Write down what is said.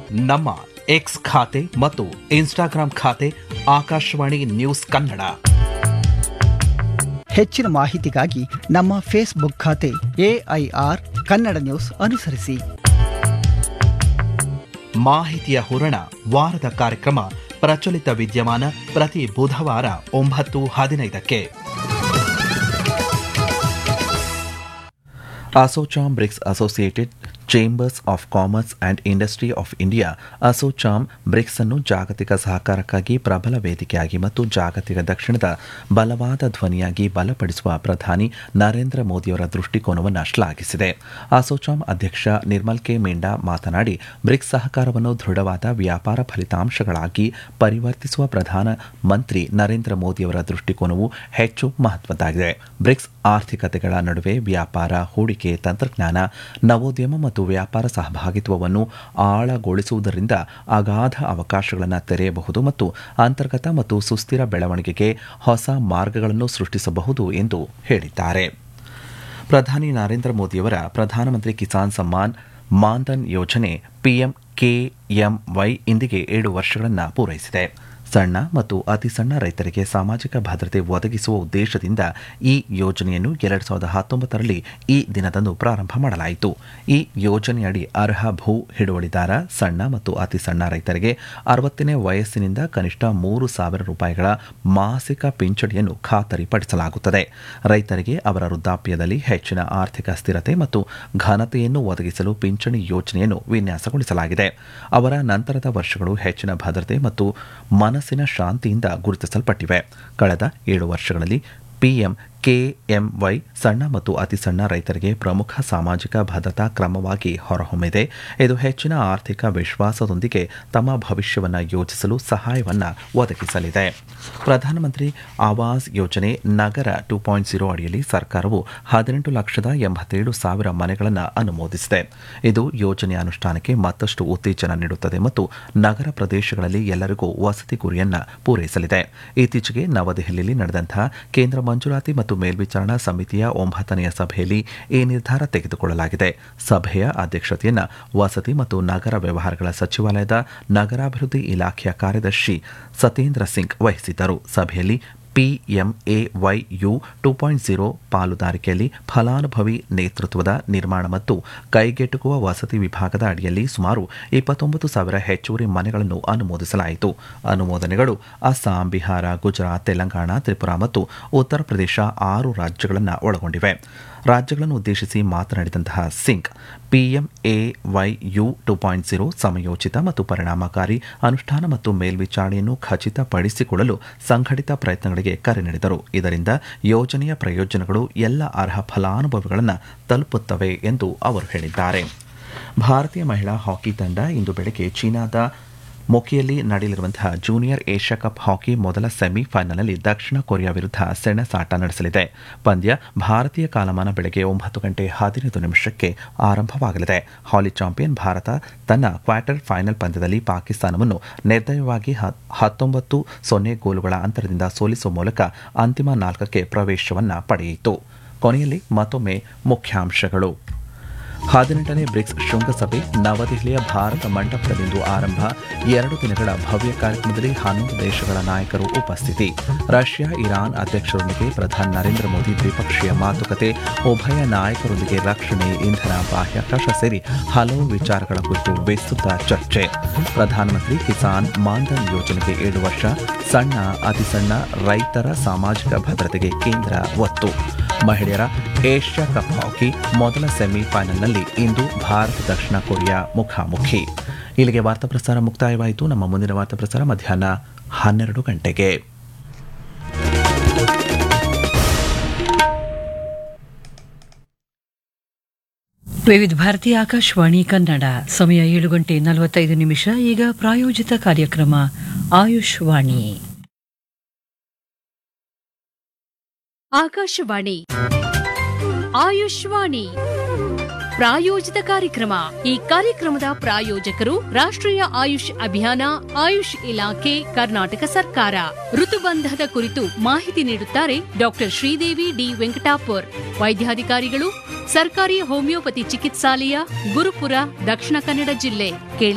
ನಮ್ಮ ಎಕ್ಸ್ ಖಾತೆ ಮತ್ತು ಇನ್ಸ್ಟಾಗ್ರಾಂ ಖಾತೆ ಆಕಾಶವಾಣಿ ನ್ಯೂಸ್ ಕನ್ನಡ ಹೆಚ್ಚಿನ ಮಾಹಿತಿಗಾಗಿ ನಮ್ಮ ಫೇಸ್ಬುಕ್ ಖಾತೆ ಎಐಆರ್ ಕನ್ನಡ ನ್ಯೂಸ್ ಅನುಸರಿಸಿ ಮಾಹಿತಿಯ ಹೂರಣ ವಾರದ ಕಾರ್ಯಕ್ರಮ ಪ್ರಚಲಿತ ವಿದ್ಯಮಾನ ಪ್ರತಿ ಬುಧವಾರ ಒಂಬತ್ತು ಹದಿನೈದಕ್ಕೆ ASSOCHAM BRICS associated chambers of commerce and industry of India ASSOCHAM BRICS ಅನ್ನು ಜಾಗತಿಕ ಸಹಕಾರಕ್ಕಾಗಿ ಪ್ರಬಲ ವೇದಿಕೆಯಾಗಿ ಮತ್ತು ಜಾಗತಿಕ ದಕ್ಷಿಣದ ಬಲವಾದ ಧ್ವನಿಯಾಗಿ ಬಲಪಡಿಸುವ ಪ್ರಧಾನಿ ನರೇಂದ್ರ ಮೋದಿಯವರ ದೃಷ್ಟಿಕೋನವನ್ನು ಶ್ಲಾಘಿಸಿದೆ ಅಸೋಚಾಮ್ ಅಧ್ಯಕ್ಷ ನಿರ್ಮಲ್ ಕೆ ಮೆಂಡಾ ಮಾತನಾಡಿ ಬ್ರಿಕ್ಸ್ ಸಹಕಾರವನ್ನು ದೃಢವಾದ ವ್ಯಾಪಾರ ಫಲಿತಾಂಶಗಳಾಗಿ ಪರಿವರ್ತಿಸುವ ಪ್ರಧಾನ ಮಂತ್ರಿ ನರೇಂದ್ರ ಮೋದಿಯವರ ದೃಷ್ಟಿಕೋನವು ಹೆಚ್ಚು ಮಹತ್ವದ್ದಾಗಿದೆ ಬ್ರಿಕ್ಸ್ ಆರ್ಥಿಕತೆಗಳ ನಡುವೆ ವ್ಯಾಪಾರ ಹೂಡಿಕೆ ತಂತ್ರಜ್ಞಾನ ನವೋದ್ಯಮ ಮತ್ತು ವ್ಯಾಪಾರ ಸಹಭಾಗಿತ್ವವನ್ನು ಆಳಗೊಳಿಸುವುದರಿಂದ ಅಗಾಧ ಅವಕಾಶಗಳನ್ನು ತೆರೆಯಬಹುದು ಮತ್ತು ಅಂತರ್ಗತ ಮತ್ತು ಸುಸ್ಥಿರ ಬೆಳವಣಿಗೆಗೆ ಹೊಸ ಮಾರ್ಗಗಳನ್ನು ಸೃಷ್ಟಿಸಬಹುದು ಎಂದು ಹೇಳಿದ್ದಾರೆ ಪ್ರಧಾನಿ ನರೇಂದ್ರ ಮೋದಿಯವರ ಪ್ರಧಾನಮಂತ್ರಿ ಕಿಸಾನ್ ಸಮ್ಮಾನ್ ಮಾನ್ಧನ್ ಯೋಜನೆ ಪಿಎಂ ಕೆಎಂವೈ ಇಂದಿಗೆ ಏಳು ವರ್ಷಗಳನ್ನು ಪೂರೈಸಿದೆ ಸಣ್ಣ ಮತ್ತು ಅತಿ ಸಣ್ಣ ರೈತರಿಗೆ ಸಾಮಾಜಿಕ ಭದ್ರತೆ ಒದಗಿಸುವ ಉದ್ದೇಶದಿಂದ ಈ ಯೋಜನೆಯನ್ನು ಎರಡು ಸಾವಿರದ ಹತ್ತೊಂಬತ್ತರಲ್ಲಿ ಈ ದಿನದಂದು ಪ್ರಾರಂಭ ಮಾಡಲಾಯಿತು ಈ ಯೋಜನೆಯಡಿ ಅರ್ಹ ಭೂ ಹಿಡುವಳಿದಾರ ಸಣ್ಣ ಮತ್ತು ಅತಿ ಸಣ್ಣ ರೈತರಿಗೆ ಅರವತ್ತನೇ ವಯಸ್ಸಿನಿಂದ ಕನಿಷ್ಠ ಮೂರು ಸಾವಿರ ರೂಪಾಯಿಗಳ ಮಾಸಿಕ ಪಿಂಚಣಿಯನ್ನು ಖಾತರಿಪಡಿಸಲಾಗುತ್ತದೆ ರೈತರಿಗೆ ಅವರ ವೃದ್ಧಾಪ್ಯದಲ್ಲಿ ಹೆಚ್ಚಿನ ಆರ್ಥಿಕ ಸ್ಥಿರತೆ ಮತ್ತು ಘನತೆಯನ್ನು ಒದಗಿಸಲು ಪಿಂಚಣಿ ಯೋಜನೆಯನ್ನು ವಿನ್ಯಾಸಗೊಳಿಸಲಾಗಿದೆ ಅವರ ನಂತರದ ವರ್ಷಗಳು ಹೆಚ್ಚಿನ ಭದ್ರತೆ ಮತ್ತು ಮನಸ್ಸಿನ ಶಾಂತಿಯಿಂದ ಗುರುತಿಸಲ್ಪಟ್ಟಿವೆ ಕಳೆದ ಏಳು ವರ್ಷಗಳಲ್ಲಿ ಪಿಎಂ ಕೆಎಂವೈ ಸಣ್ಣ ಮತ್ತು ಅತಿ ಸಣ್ಣ ರೈತರಿಗೆ ಪ್ರಮುಖ ಸಾಮಾಜಿಕ ಭದ್ರತಾ ಕ್ರಮವಾಗಿ ಹೊರಹೊಮ್ಮಿದೆ ಇದು ಹೆಚ್ಚಿನ ಆರ್ಥಿಕ ವಿಶ್ವಾಸದೊಂದಿಗೆ ತಮ್ಮ ಭವಿಷ್ಯವನ್ನು ಯೋಜಿಸಲು ಸಹಾಯವನ್ನು ಒದಗಿಸಲಿದೆ ಪ್ರಧಾನಮಂತ್ರಿ ಆವಾಸ್ ಯೋಜನೆ ನಗರ ಟೂ ಪಾಯಿಂಟ್ ಜೀರೋ ಅಡಿಯಲ್ಲಿ ಸರ್ಕಾರವು ಹದಿನೆಂಟು ಲಕ್ಷದ ಎಂಬತ್ತೇಳು ಸಾವಿರ ಮನೆಗಳನ್ನು ಅನುಮೋದಿಸಿದೆ ಇದು ಯೋಜನೆಯ ಅನುಷ್ಠಾನಕ್ಕೆ ಮತ್ತಷ್ಟು ಉತ್ತೇಜನ ನೀಡುತ್ತದೆ ಮತ್ತು ನಗರ ಪ್ರದೇಶಗಳಲ್ಲಿ ಎಲ್ಲರಿಗೂ ವಸತಿ ಗುರಿಯನ್ನು ಪೂರೈಸಲಿದೆ ಇತ್ತೀಚೆಗೆ ನವದೆಹಲಿಯಲ್ಲಿ ನಡೆದಂತಹ ಕೇಂದ್ರ ಮಂಜೂರಾತಿ ಮತ್ತು ಮೇಲ್ವಿಚಾರಣಾ ಸಮಿತಿಯ ಒಂಬತ್ತನೆಯ ಸಭೆಯಲ್ಲಿ ಈ ನಿರ್ಧಾರ ತೆಗೆದುಕೊಳ್ಳಲಾಗಿದೆ ಸಭೆಯ ಅಧ್ಯಕ್ಷತೆಯನ್ನು ವಸತಿ ಮತ್ತು ನಗರ ವ್ಯವಹಾರಗಳ ಸಚಿವಾಲಯದ ನಗರಾಭಿವೃದ್ಧಿ ಇಲಾಖೆಯ ಕಾರ್ಯದರ್ಶಿ ಸತೇಂದ್ರ ಸಿಂಗ್ ವಹಿಸಿದ್ದರು ಸಭೆಯಲ್ಲಿ ಪಿಎಂಎವೈಯು ಟೂ ಪಾಯಿಂಟ್ ಜೀರೋ ಪಾಲುದಾರಿಕೆಯಲ್ಲಿ ಫಲಾನುಭವಿ ನೇತೃತ್ವದ ನಿರ್ಮಾಣ ಮತ್ತು ಕೈಗೆಟುಕುವ ವಸತಿ ವಿಭಾಗದ ಅಡಿಯಲ್ಲಿ ಸುಮಾರು ಇಪ್ಪತ್ತೊಂಬತ್ತು ಸಾವಿರ ಹೆಚ್ಚುವರಿ ಮನೆಗಳನ್ನು ಅನುಮೋದಿಸಲಾಯಿತು ಅನುಮೋದನೆಗಳು ಅಸ್ಸಾಂ ಬಿಹಾರ ಗುಜರಾತ್ ತೆಲಂಗಾಣ ತ್ರಿಪುರಾ ಮತ್ತು ಉತ್ತರ ಪ್ರದೇಶ ಆರು ರಾಜ್ಯಗಳನ್ನು ಒಳಗೊಂಡಿವೆ ರಾಜ್ಯಗಳನ್ನು ಉದ್ದೇಶಿಸಿ ಮಾತನಾಡಿದಂತಹ Singh PMAY U two point zero ಸಮಯೋಚಿತ ಮತ್ತು ಪರಿಣಾಮಕಾರಿ ಅನುಷ್ಠಾನ ಮತ್ತು ಮೇಲ್ವಿಚಾರಣೆಯನ್ನು ಖಚಿತಪಡಿಸಿಕೊಳ್ಳಲು ಸಂಘಟಿತ ಪ್ರಯತ್ನಗಳಿಗೆ ಕರೆ ನೀಡಿದರು ಇದರಿಂದ ಯೋಜನೆಯ ಪ್ರಯೋಜನಗಳು ಎಲ್ಲ ಅರ್ಹ ಫಲಾನುಭವಿಗಳನ್ನು ತಲುಪುತ್ತವೆ ಎಂದು ಅವರು ಹೇಳಿದ್ದಾರೆ ಭಾರತೀಯ ಮಹಿಳಾ ಹಾಕಿ ತಂಡ ಇಂದು ಬೆಳಗ್ಗೆ ಚೀನಾದ ಮೊಕಿಯಲ್ಲಿ ನಡೆಯಲಿರುವಂತಹ ಜೂನಿಯರ್ ಏಷ್ಯಾ ಕಪ್ ಹಾಕಿ ಮೊದಲ ಸೆಮಿಫೈನಲ್ನಲ್ಲಿ ದಕ್ಷಿಣ ಕೊರಿಯಾ ವಿರುದ್ಧ ಸೆಣಸಾಟ ನಡೆಸಲಿದೆ ಪಂದ್ಯ ಭಾರತೀಯ ಕಾಲಮಾನ ಬೆಳಗ್ಗೆ ಒಂಬತ್ತು ಗಂಟೆ ಹದಿನೈದು ನಿಮಿಷಕ್ಕೆ ಆರಂಭವಾಗಲಿದೆ ಹಾಲಿ ಚಾಂಪಿಯನ್ ಭಾರತ ತನ್ನ ಕ್ವಾರ್ಟರ್ ಫೈನಲ್ ಪಂದ್ಯದಲ್ಲಿ ಪಾಕಿಸ್ತಾನವನ್ನು ನಿರ್ದಯವಾಗಿ ಹತ್ತೊಂಬತ್ತು ಸೊನ್ನೆ ಗೋಲುಗಳ ಅಂತರದಿಂದ ಸೋಲಿಸುವ ಮೂಲಕ ಅಂತಿಮ ನಾಲ್ಕಕ್ಕೆ ಪ್ರವೇಶವನ್ನ ಪಡೆಯಿತು ಕೊನೆಯಲ್ಲಿ ಮತ್ತೊಮ್ಮೆ ಮುಖ್ಯಾಂಶಗಳು ಹದಿನೆಂಟನೇ ಬ್ರಿಕ್ಸ್ ಶೃಂಗಸಭೆ ನವದೆಹಲಿಯ ಭಾರತ ಮಂಟಪದಲ್ಲಿಂದು ಆರಂಭ ಎರಡು ದಿನಗಳ ಭವ್ಯ ಕಾರ್ಯಕ್ರಮದಲ್ಲಿ ಹನ್ನೊಂದು ದೇಶಗಳ ನಾಯಕರು ಉಪಸ್ಥಿತಿ ರಷ್ಯಾ ಇರಾನ್ ಅಧ್ಯಕ್ಷರೊಂದಿಗೆ ಪ್ರಧಾನಿ ನರೇಂದ್ರ ಮೋದಿ ದ್ವಿಪಕ್ಷೀಯ ಮಾತುಕತೆ ಉಭಯ ನಾಯಕರೊಂದಿಗೆ ರಕ್ಷಣೆ ಇಂಧನ ಬಾಹ್ಯಾಕಾಶ ಸೇರಿ ಹಲವು ವಿಚಾರಗಳ ಕುರಿತು ವಿಸ್ತೃತ ಚರ್ಚೆ ಪ್ರಧಾನಮಂತ್ರಿ ಕಿಸಾನ್ ಮಾನ್ಧನ್ ಯೋಜನೆಗೆ ಏಳು ವರ್ಷ ಸಣ್ಣ ಅತಿಸಣ್ಣ ರೈತರ ಸಾಮಾಜಿಕ ಭದ್ರತೆಗೆ ಕೇಂದ್ರ ಒತ್ತು ಮಹಿಳೆಯರ ಏಷ್ಯಾ ಕಪ್ ಹಾಕಿ ಮೊದಲ ಸೆಮಿಫೈನಲ್ನಲ್ಲಿ ಇಂದು ಭಾರತ ದಕ್ಷಿಣ ಕೊರಿಯಾ ಮುಖಾಮುಖಿ ಇಲ್ಲಿಗೆ ವಾರ್ತಾ ಪ್ರಸಾರ ಮುಕ್ತಾಯವಾಯಿತು ನಮ್ಮ ಮುಂದಿನ ವಾರ್ತಾ ಪ್ರಸಾರ ಮಧ್ಯಾಹ್ನ ಹನ್ನೆರಡು ಗಂಟೆಗೆ ವಿವಿಧ ಭಾರತಿ ಆಕಾಶವಾಣಿ ಕನ್ನಡ ಸಮಯ ಏಳು ಗಂಟೆ ನಲವತ್ತೈದು ನಿಮಿಷ ಈಗ ಪ್ರಾಯೋಜಿತ ಕಾರ್ಯಕ್ರಮ ಆಯುಷ್ ವಾಣಿ ಆಕಾಶವಾಣಿ ಆಯುಷ್ವಾಣಿ ಪ್ರಾಯೋಜಿತ ಕಾರ್ಯಕ್ರಮ ಈ ಕಾರ್ಯಕ್ರಮದ ಪ್ರಾಯೋಜಕರು ರಾಷ್ಟ್ರೀಯ ಆಯುಷ್ ಅಭಿಯಾನ ಆಯುಷ್ ಇಲಾಖೆ ಕರ್ನಾಟಕ ಸರ್ಕಾರ ಋತುಬಂಧದ ಕುರಿತು ಮಾಹಿತಿ ನೀಡುತ್ತಾರೆ ಡಾಕ್ಟರ್ ಶ್ರೀದೇವಿ ಡಿ ವೆಂಕಟಾಪುರ್ ವೈದ್ಯಾಧಿಕಾರಿಗಳು ಸರ್ಕಾರಿ ಹೋಮಿಯೋಪತಿ ಚಿಕಿತ್ಸಾಲಯ ಗುರುಪುರ ದಕ್ಷಿಣ ಕನ್ನಡ ಜಿಲ್ಲೆ ಕೇಳಿ